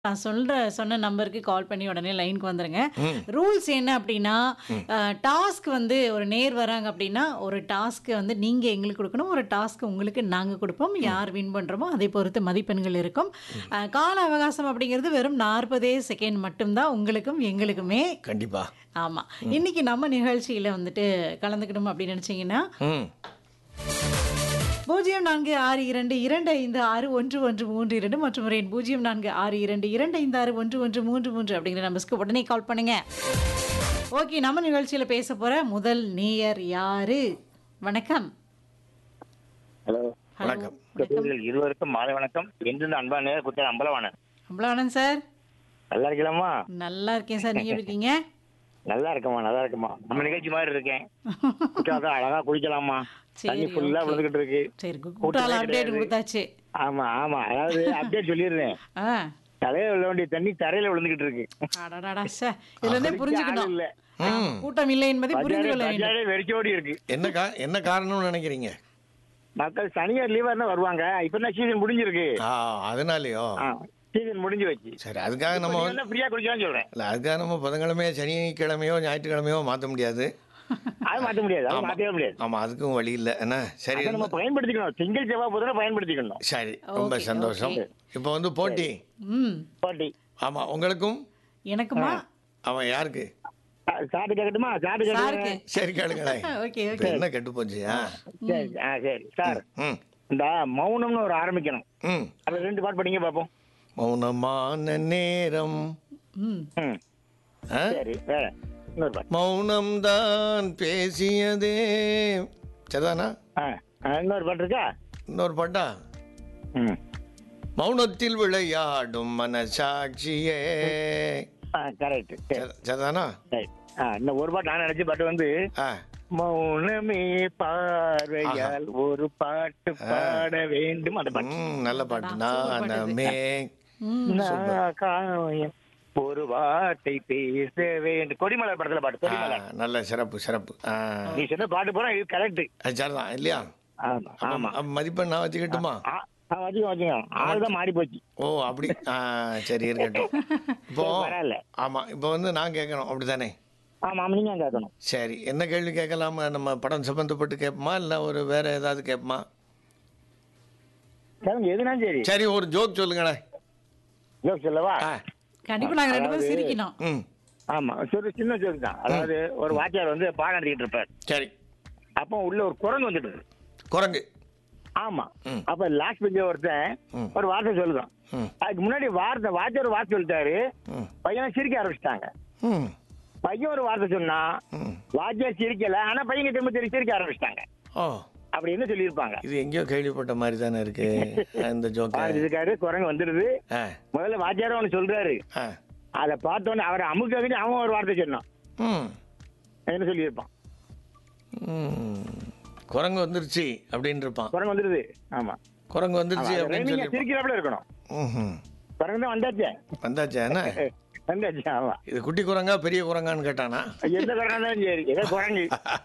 நான் சொல்ற சொன்ன நம்பருக்கு கால் பண்ணி உடனே லைனுக்கு வந்துருங்க. ம். ரூல்ஸ் என்ன அப்டின்னா, அ டாஸ்க் வந்து ஒரு நேர் வராங்க அப்டின்னா, ஒரு டாஸ்க் வந்து நீங்க எங்களுக்கு குடுக்கணும். ஒரு டாஸ்க் உங்களுக்கு நாங்க குடுப்போம். யார் வின் பண்றோமோ அதை பொறுத்து மதிப்பெண்கள் இருக்கும். அ கால அவகாசம் அப்படிங்கிறது வெறும் 40 செகண்ட் மட்டும் தான் உங்களுக்கும் எங்களுக்குமே. கண்டிப்பா. ஆமா. இன்னைக்கு நம்ம நிகழ்ச்சியில வந்துட்டு கலந்துக்கணும் அப்படின்னு நினைச்சீங்கன்னா ம். 0462256113 மற்றும் ஒரு எண் 0462256113 அப்படிங்கிற நம்பர்ஸ்க்கு உடனே கால் பண்ணுங்க. ஓகே நம்ம நிகழ்ச்சியில பேச போற முதல் நேயர் யாரு? வணக்கம். Hello hello. வணக்கம். வணக்கம். இருவருக்கும் மாலை வணக்கம் என்று அன்பா நேர குத்த அம்பலவாணன் அம்பலவாணன் சார். நல்லா இருக்கலாமா நல்லா இருக்கேன் சார். நீங்க எப்படி இருக்கீங்க? நல்லா இருக்கமா நல்லா இருக்கமா நம்ம நிகழ்ச்சி மாதிரி இருக்கேன் குற்றாலத்துல அழகா குளிக்கலாமா தண்ணி சரி, ஃபுல்லா ஓகே. விழுந்துகிட்டு இருக்கு சரி கூட்டமே கூட்டால அப்டேட் கிடையாது. கொடுத்தாச்சு. ஆமா ஆமா அதாவது அப்டேட் சொல்லிடுறேன் ஆ. தலையில விழ வேண்டிய தண்ணி தரையில விழுந்துகிட்டு இருக்கு அடடடா சார். இதுல இருந்தே குளிக்க புரிஞ்சுக்கணும். ஆள் இல்ல ம். கூட்டம் இல்லை என்பதை புரிந்து கொள்ள வேண்டும். பஜாரே வெறிச்சோடி இருக்கு என்ன கா என்ன காரணம்னு நினைக்கிறீங்க? மக்கள் சனியார் லீவா இருந்தா வருவாங்க இப்ப தான் சீசன் முடிஞ்சிருக்கு ஆ அதனாலயோ? சீசன் முடிஞ்சு வச்சு சரி அதுக்காக நம்ம வந்து ஃப்ரீயா குளிக்கலாம்னு சொல்றேன் இல்ல அதுக்காக நம்ம புதன்கிழமையோ சனிக்கிழமையோ ஞாயிற்றுக்கிழமையோ மாற்ற முடியாது. அது மாத்த முடியாது அது ஆமா. மாத்தவே முடியாது ஆமா அதுக்கும் வழி இல்லை என்ன சரி அதை நம்ம பயன்படுத்திக்கணும் திங்கள் செவ்வாய் புதனை பயன்படுத்திக்கணும் சரி ரொம்ப ஓகே, சந்தோஷம் ஓகே. இப்போ வந்து போட்டி ம். பாட்டி ஆமா உங்களுக்கும் எனக்குமா? அவன் யாருக்கு சாட்டு கேட்கட்டுமா சாட்டு சாருக்கு. கேட்க சரி கேளுங்களேன் ஓகே இப்போ ஓகே. என்ன கெட்டு போச்சுயா சரி ஆ சரி சார் ம் இந்த மௌனம்னு ஒரு ஆரம்பிக்கணும் ம் அது ரெண்டு பாட்டு படிங்க பார்ப்போம் மௌனமான நேரம் ம். ம் ஆ? சரி வேற இன்னொரு பாட்டு மௌனம்தான் பேசியதே சரிதானா ஆ ஆ, இன்னொரு பாட்டு இருக்கா இன்னொரு பாட்டா ம் மௌனத்தில் விளையாடும் மனசாட்சியே ஆ கரெக்ட் சரி சரி- சரிதானா சரி ஆ இன்னும் ஒரு பாட்டு நான் நினைச்ச பாட்டு வந்து ஆ மௌனமே பார்வையால் ஒரு பாட்டு பாட வேண்டும் அந்த பாட்டு ம் நல்ல பாட்டு அடடா, சூப்பர் பாட்டு இது. நானமே ம். நான் காயம் ஒரு வார்த்தை பேச வேண்டும் கொடிமலர் படத்துல பாட்டு ஆ, கொடிமலர் நல்ல சிறப்பு சிறப்பு ஆ நீ சொன்ன பாட்டு போறா இது கரெக்ட் அது சரிதான் இல்லையா ஆமா ஆமா அப்ப மதிப்பெண் நான் வச்சுக்கட்டுமா ஆ ஆ, வச்சுக்கோ வச்சுக்கோ ஆள் தான் மாறி போச்சு ஓ அப்படி ஆ சரி இருக்கட்டும் இப்போ சரி, பரவாயில்ல. ஆமா இப்போ வந்து நான் கேட்கணும் அப்படிதானே ஆமா நீங்க கேட்கணும் சரி என்ன கேள்வி கேட்கலாமா நம்ம படம் சம்பந்தப்பட்டு கேட்போமா இல்லை ஒரு வேற ஏதாவது கேட்போமா கேளுங்க எதுனாலும் சரி சரி ஒரு ஜோக் சொல்லுங்களேன் ஜோக் சொல்லவா ஆ கண்டிப்பா நாங்க ரெண்டு பேரும் சிரிக்கணும். ம் ஆமா சொல்லு சின்ன ஜோக் தான் அதாவது ஒரு வாத்தியார் வந்து பாடம் நடத்திட்டு இருப்பார் சரி அப்போ உள்ள ஒரு குரங்கு வந்துட்டு இருக்கு. குரங்கு ஆமா ம். அப்ப லாஸ்ட் பெஞ்ச ஒருத்தன் ம். ஒரு வார்த்தை சொல்லுதான் ம் அதுக்கு முன்னாடி வார்த்தை வாத்தியார் ஒரு வார்த்தை சொல்லிட்டாரு ம் பையனை சிரிக்க ஆரம்பிச்சிட்டாங்க ம் பையன் ஒரு வார்த்தை சொன்னா ம் வாத்தியார் சிரிக்கல ஆனா பையன் திரும்ப திரும்பி சிரிக்க ஆரம்பிச்சிட்டாங்க ஓ அப்படின்னு சொல்லியிருப்பாங்க இது எங்கேயோ கேள்விப்பட்ட மாதிரி தானே இருக்கு இந்த ஜோக்கு பாருங்க, இருக்காரு குரங்கு வந்துடுது ஆ முதல்ல வாத்தியார் ஒன்று சொல்றாரு ஆ அதை பார்த்தோன்னே அவரை அமுக்க அவன் ஒரு வார்த்தை சொன்னான் ம் என்ன சொல்லியிருப்பான் ம். குரங்கு வந்துருச்சு அப்படின்னு இருப்பான் குரங்கு வந்துடுது ஆமா குரங்கு வந்துருச்சு அப்படின்னு நீங்க சொல்லி சிரிக்கிறாப்புல இருக்கணும் ம் குரங்கு தான் வந்தாச்சே வந்தாச்சா என்ன வந்தாச்சு ஆமா இது குட்டி குரங்கா பெரிய குரங்கான்னு கேட்டானா எந்த குரங்கா இருந்தாலும் சரி ஏதோ குரங்கு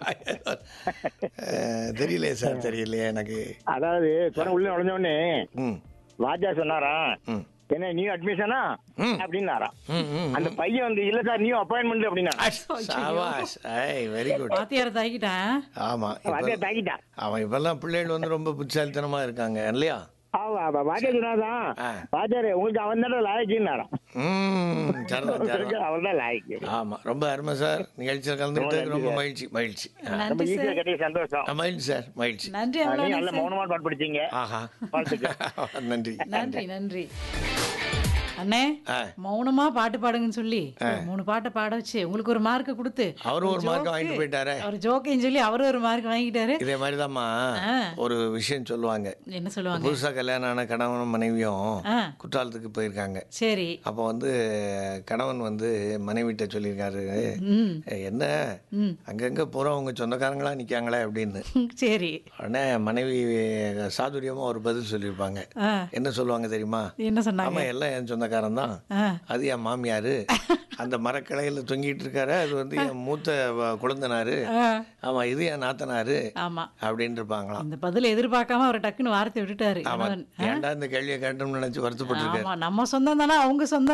அஹ், தெரியலையே சார் தெரியலையே எனக்கு அதாவது குரங்கு உள்ள நுழைஞ்ச உடனே ம் வாத்தியார் சொன்னாராம் ம் என்ன நியூ அட்மிஷனா ம். அப்படின்னாராம் ம் ம் அந்த பையன் வந்து இல்ல சார் நியூ அப்பாயின்மெண்ட் அப்படின்னா சாவாஸ் ஐ வெரி குட் வாத்தியார தாக்கிட்டேன். ஆமா வாத்தியார் இப்ப தாக்கிட்டான் அவன் இப்பெல்லாம் பிள்ளைகள் வந்து ரொம்ப புத்திசாலித்தனமா இருக்காங்க இல்லையா ஆமா ஆமா வாத்தியார் சொன்னாதான் ஆ. வாத்தியார் உங்களுக்கு அவன் தான் லாயக்குன்னாராம் ம் சரிதான் சரிதான் அவன் தான் லாயக்கு ஆமா ரொம்ப அருமை சார் நிகழ்ச்சியில் கலந்துக்கிட்டு ரொம்ப மகிழ்ச்சி மகிழ்ச்சி ஆ. ரொம்ப நன்றி ஈஸியா சார். கிடைக்க சந்தோஷம் ஆ, மகிழ்ச்சி சார் மகிழ்ச்சி நன்றி நீங்க நல்ல அவ்வளவு மௌனமா பாட்டு படிச்சீங்க ஆஹா வாழ்த்துக்கள். நன்றி நன்றி நன்றி அண்ணே ஆ. மௌனமா பாட்டு பாடுங்கன்னு சொல்லி ஒரு மூணு பாட்டை பாட வச்சு உங்களுக்கு ஒரு மார்க் கொடுத்து அவரும் ஒரு மார்க் joke- வாங்கிட்டு போயிட்டாரே அவர் ஜோக்கைன்னு சொல்லி அவரும் ஒரு மார்க் வாங்கிட்டாரு இதே மாதிரிதாம்மா ஆ. ஒரு விஷயம் சொல்லுவாங்க என்ன சொல்லுவாங்க புதுசா கல்யாணம் ஆன கணவனும் மனைவியும் ஆ குற்றாலத்துக்கு போயிருக்காங்க சரி அப்போ வந்து கணவன் வந்து மனைவிட்ட சொல்லியிருக்காரு ம் "ஏய், என்ன ம் அங்கங்க போறவங்க சொந்தக்காரங்களா நிக்காங்களே அப்படின்னு சரி உடனே மனைவி சாதுரியமா ஒரு பதில் சொல்லியிருப்பாங்க ஆ என்ன சொல்லுவாங்க தெரியுமா என்ன சொன்னாங்க ஆமா எல்லாம் என் சொந்தக்காரன் தான் ஆ அது என் மாமியாரு அந்த மரக்கிளையில தொங்கிட்டு இருக்காரு அது வந்து என் மூத்த வ- குழந்தனாரு ஆ ஆமா இது என் நாத்தனாரு ஆமா அப்படின்னு இருப்பாங்களாம் இந்த பதில் எதிர்பார்க்காம அவர் டக்குன்னு வார்த்தை விட்டுட்டாரு ஆமா கணவன். ஏன்டா இந்த கேள்வியை கேட்டோம்னு நினைச்சு வருத்தப்பட்டிருக்காரு ஆமா நம்ம சொந்தம் தானே அவங்க சொந்தம்